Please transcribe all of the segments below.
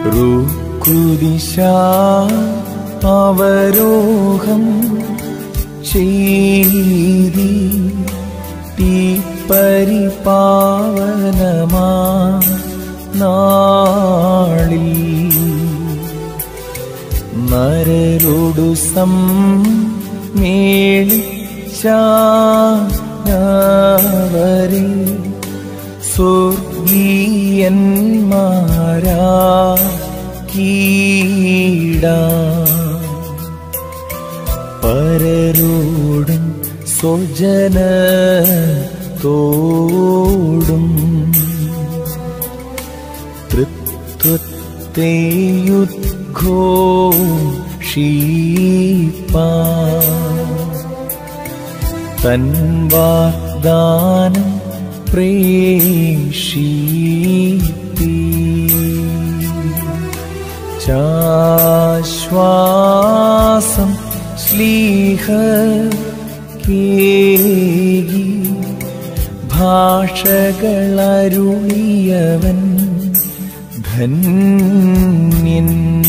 റുക്കുദിശ അവരോഹം ചെയ്തി തീ പരിപാവനമാ നാളിൽ നരരോടു സമ്മേളിച്ചവരെ സ്വർഗീയന്മാരാ കീട പരരോടും സ്വജന തോടും തൃത്വത്തെയുദ്ഘോഷിപ്പാ തൻ വാഗ്ദാനം പ്രേഷിപ്പി ചാശ്വാസം ശ്ലീഹ കേകി ഭാഷകളരുളിയവൻ ധന്യൻ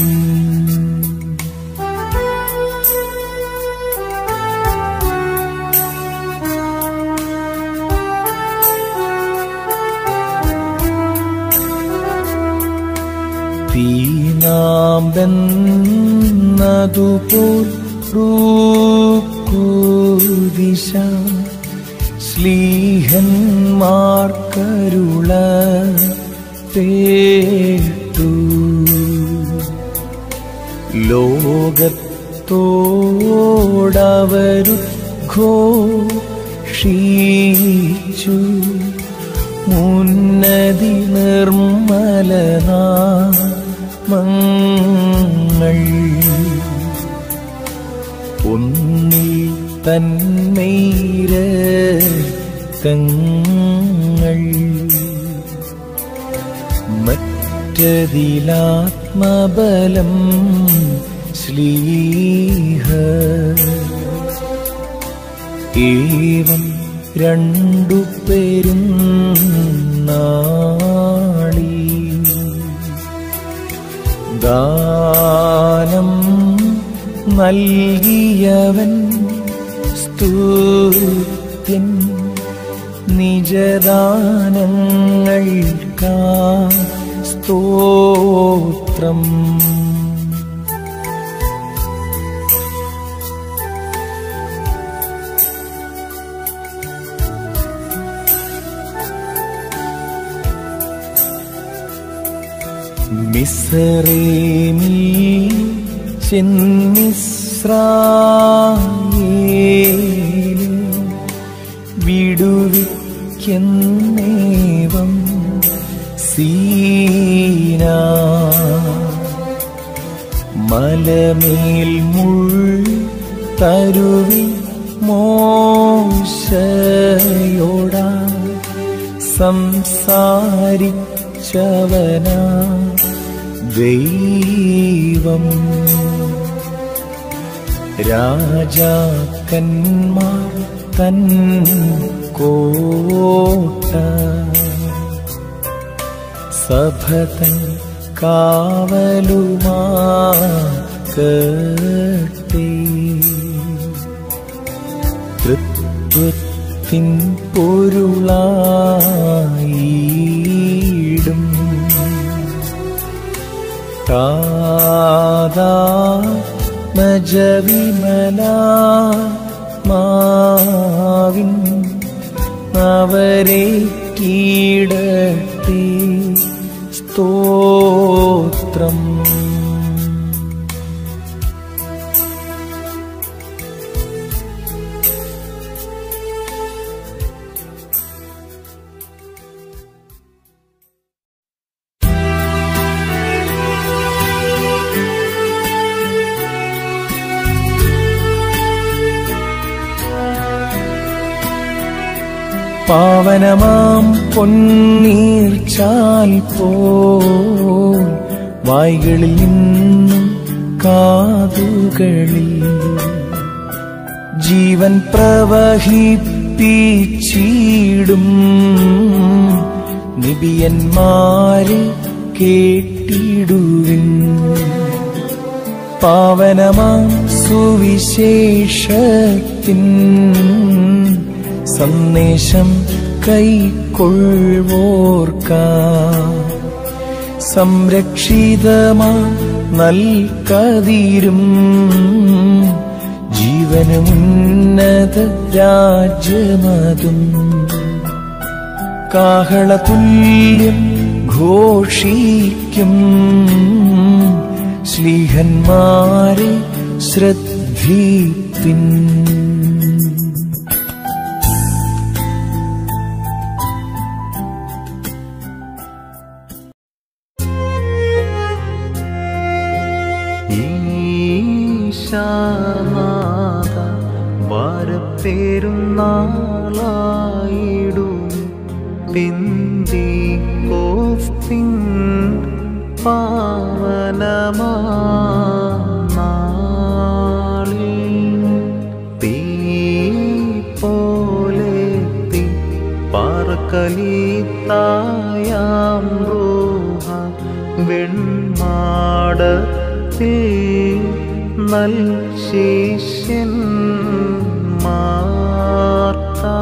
തീനാമ്പെന്നതുപോൽ ദിശ ശ്ലീഹന്മാർക്കരുള പേട്ടു ലോകത്തോടവരുഘോഷിച്ചു മുന്നതി നിർമ്മലനാമങ്ങൾ ഒന്നിൽ തന്മൈര തങ്ങൾ മറ്റതിലാത്മബലം ശ്ലീഹ ഏവം രണ്ടു പേരും നാളി ദാനം നൽകിയവൻ സ്തുത്യൻ നിജദാനങ്ങൾക്കാ സ്തോത്രം മിസ്രേമി ചെന്നിസ്രായേലി വിടുവിക്കുന്നേവം സീന മലമേൽ മുൾ തരുവി മോശയോടാ സംസാരിച്ചവനാ ദൈവം രാജാക്കന്മാർ തൻ കോട്ട സഭതൻ കാവലുമാകട്ടെ തൃത്വത്തിൻ പൊരുളായിടും താതാ മജവിമല മാവിൻ അവരെ കീടത്തെ സ്തോത്രം പാവനമാം പൊന്നീർച്ചാൽ പോ വായ്കളിൽ നിന്നും കാതുകളിൽ ജീവൻ പ്രവഹിപ്പിച്ചിടും നിബിയന്മാര് കേട്ട കേട്ടിടുവിൻ പാവനമാം സുവിശേഷത്തിൻ സന്ദേശം കൈക്കൊള്ളുവോർക്ക സംരക്ഷിതമാ നൽകതിരും ജീവനുമുന്നത രാജ്യമതും കാഹളതുല്യം ഘോഷിക്കും ശ്ലീഹന്മാരെ ശ്രദ്ധിപ്പിൻ ഈശാനാഥ വരപ്പെരുന്നാളായിടും പിന്തി കോസ്തിൻ പാവനമാളിൽ തീ പോലെത്തി പാർക്കലീത്തായാം റൂഹ വെൺമാടത്തിൽ നൽ ശിഷ്യൻ മാർത്ത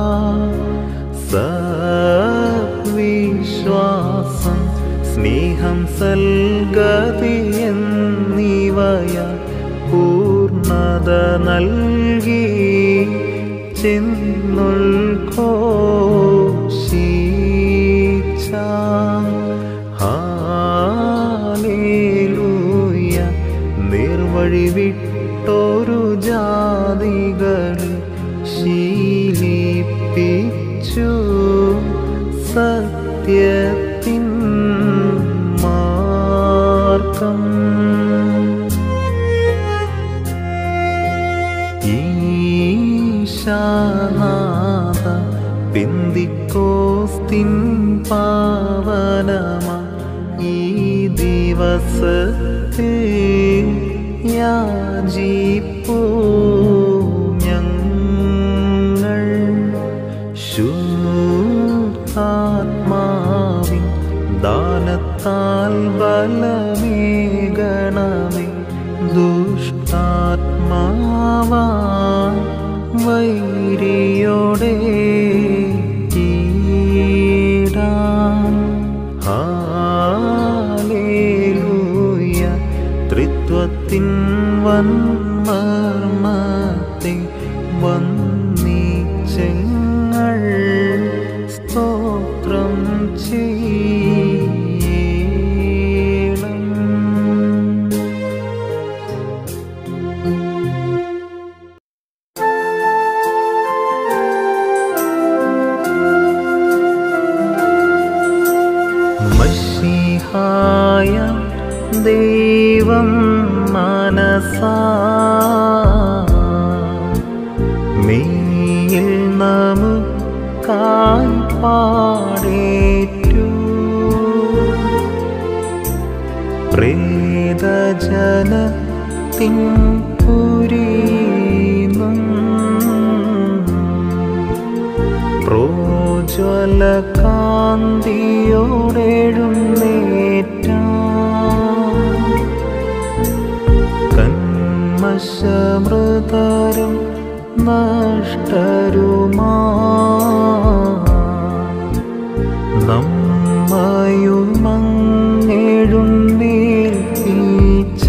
സവിശ്വാസം സ്നേഹം സൽഗതി എന്നിവയ പൂർണ്ണത നൽകി ചെന്നുൾഘോഷിച്ച ഹാലേലൂയ നിർവഴി വിട്ടൊരു ജാതികളെ ശീലിപ്പിച്ചു സത്യത്തിൻ മാർഗം ഈശാനാഥ പിന്തിക്കോസ്തിൻ പാവനമ ഈ ദിവസത്തിൽ യാചിപ്പൂ ഞങ്ങൾ ശുദ്ധാത്മാവിൻ ദാനത്താൽ ബലമേകണമേ ദുഷ്ടാത്മാവാ വൈരിയോടെ കീടാം ഹാലേലൂയ ത്രിത്വത്തിൻ വന്മർമ്മത്തെ വന്നിച്ചങ്ങൾ സ്തോത്രം ചെയ്യണം മഷിഹായ ദൈവം മനസാ മെയ്യിൽ നമുക്കായി പാടേറ്റു പ്രേതജനത്തിൻ പുരീന്നും പ്രോജ്വല കാന്തിയോടെഴുന്നേറ്റ കന്മശമൃതരും നഷ്ടരുമാ നമ്മയുമങ്ങെഴുന്നേൽപ്പിച്ച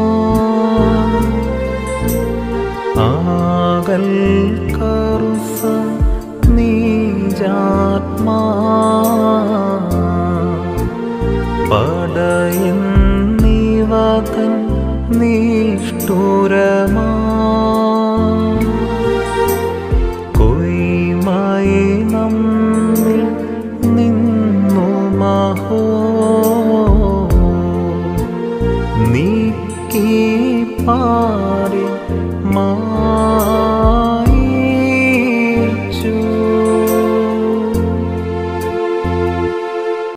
ആകൽ കറുസ നീജാത്മാ പടയുന്നിവതൻ നിഷ്ഠുരമാ കൊയ്മയെ നമ്മിൽ നിന്നു മഹോ നീക്കി പാടി